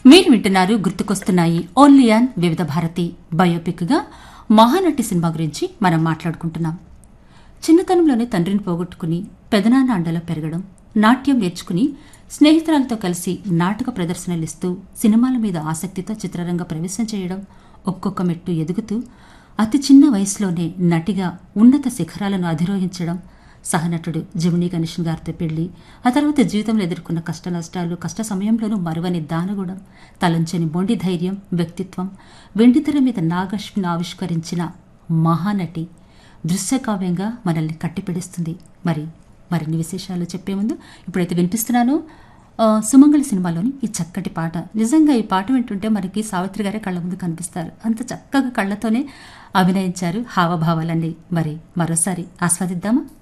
మీరు వింటున్నారు గుర్తుకొస్తున్నాయి ఓన్లీ ఆన్ వివిధ భారతి బయోపిక్ గా మహానటి సినిమా గురించి మనం మాట్లాడుకుంటున్నాం చిన్నతనంలోనే తండ్రిని పోగొట్టుకుని పెదనాన్న అండలో పెరగడం నాట్యం నేర్చుకుని స్నేహితురాలతో కలిసి నాటక ప్రదర్శనలు ఇస్తూ సినిమాల మీద ఆసక్తితో చిత్రరంగ ప్రవేశం చేయడం ఒక్కొక్క మెట్టు ఎదుగుతూ అతి చిన్న వయసులోనే నటిగా ఉన్నత శిఖరాలను అధిరోహించడం సహనటుడు జమినీ గణేషన్ గారితో పెళ్లి ఆ తర్వాత జీవితంలో ఎదుర్కొన్న కష్ట నష్టాలు కష్ట సమయంలోనూ మరువని దానగుణం తలంచని మొండి ధైర్యం వ్యక్తిత్వం వెండితెర మీద నాగశ్విని ఆవిష్కరించిన మహానటి దృశ్యకావ్యంగా మనల్ని కట్టిపెడుస్తుంది మరి మరిన్ని విశేషాలు చెప్పే ముందు ఇప్పుడైతే వినిపిస్తున్నాను ఆ, సుమంగళి సినిమాలోని ఈ చక్కటి పాట నిజంగా ఈ పాట వింటుంటే మనకి సావిత్రి గారే కళ్ళ ముందు కనిపిస్తారు అంత చక్కగా కళ్ళతోనే అభినయించారు హావభావాలన్నీ మరి మరోసారి ఆస్వాదిద్దామా